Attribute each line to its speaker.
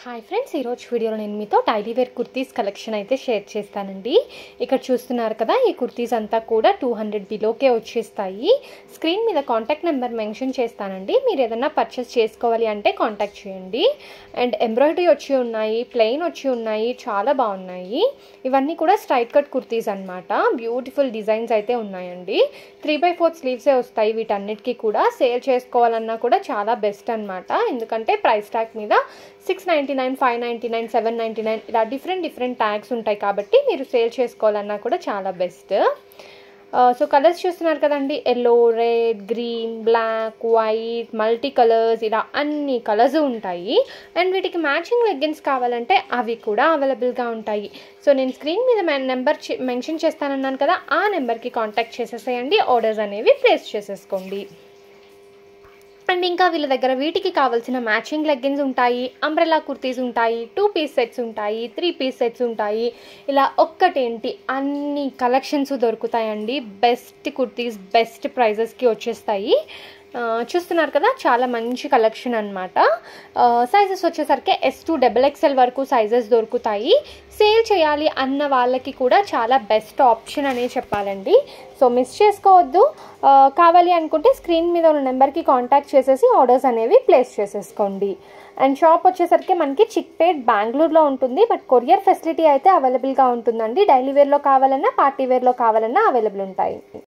Speaker 1: hi friends ఈరోజు వీడియోలో నేను మీతో డైలీ వేర్ కుర్తీస్ కలెక్షన్ అయితే షేర్ చేస్తానండి ఇక్కడ చూస్తున్నారు కదా ఈ కుర్తీస్ అంతా కూడా టూ హండ్రెడ్ బిలోకే వచ్చేస్తాయి స్క్రీన్ మీద కాంటాక్ట్ నెంబర్ మెన్షన్ చేస్తానండి మీరు ఏదైనా పర్చేస్ చేసుకోవాలి అంటే కాంటాక్ట్ చేయండి అండ్ ఎంబ్రాయిడరీ వచ్చి ఉన్నాయి ప్లెయిన్ వచ్చి ఉన్నాయి చాలా బాగున్నాయి ఇవన్నీ కూడా స్ట్రైట్ కట్ కుర్తీస్ అనమాట బ్యూటిఫుల్ డిజైన్స్ అయితే ఉన్నాయండి త్రీ బై ఫోర్త్ స్లీవ్సే వస్తాయి వీటన్నిటికీ కూడా సేల్ చేసుకోవాలన్నా కూడా చాలా బెస్ట్ అనమాట ఎందుకంటే ప్రైస్ ట్యాగ్ మీద six ninety nine five ninety nine seven ninety nine ఇలా డిఫరెంట్ డిఫరెంట్ ట్యాగ్స్ ఉంటాయి కాబట్టి మీరు సేల్ చేసుకోవాలన్నా కూడా చాలా బెస్ట్ సో కలర్స్ చూస్తున్నారు కదండి yellow red green black white multi colours ఇలా అన్ని కలర్స్ ఉంటాయి అండ్ వీటికి మ్యాచింగ్ లెగ్గిన్స్ కావాలంటే అవి కూడా అవైలబుల్గా ఉంటాయి సో నేను స్క్రీన్ మీద నెంబర్ మెన్షన్ చేస్తానన్నాను కదా ఆ నెంబర్కి కాంటాక్ట్ చేసేసేయండి ఆర్డర్స్ అనేవి ప్లేస్ చేసేసుకోండి అండ్ ఇంకా వీళ్ళ దగ్గర వీటికి కావాల్సిన మ్యాచింగ్ లెగ్గిన్స్ ఉంటాయి అంబ్రెలా కుర్తీస్ ఉంటాయి టూ పీస్ సెట్స్ ఉంటాయి త్రీ పీస్ సెట్స్ ఉంటాయి ఇలా ఒక్కటేంటి అన్ని కలెక్షన్స్ దొరుకుతాయండి బెస్ట్ కుర్తీస్ బెస్ట్ ప్రైజెస్కి వచ్చేస్తాయి చూస్తున్నారు కదా చాలా మంచి కలెక్షన్ అనమాట సైజెస్ వచ్చేసరికి ఎస్ టూ డబల్ ఎక్స్ఎల్ వరకు సైజెస్ దొరుకుతాయి సేల్ చేయాలి అన్న వాళ్ళకి కూడా చాలా బెస్ట్ ఆప్షన్ అనే చెప్పాలండి సో మిస్ చేసుకోవద్దు కావాలి అనుకుంటే స్క్రీన్ మీద ఉన్న నెంబర్కి కాంటాక్ట్ చేసేసి ఆర్డర్స్ అనేవి ప్లేస్ చేసేసుకోండి అండ్ షాప్ వచ్చేసరికి మనకి చిక్పేట్ బెంగళూరులో ఉంటుంది బట్ కొరియర్ ఫెసిలిటీ అయితే అవైలబుల్గా ఉంటుందండి డైలీ వేర్లో కావాలన్నా పార్టీ వేర్లో కావాలన్నా అవైలబుల్ ఉంటాయి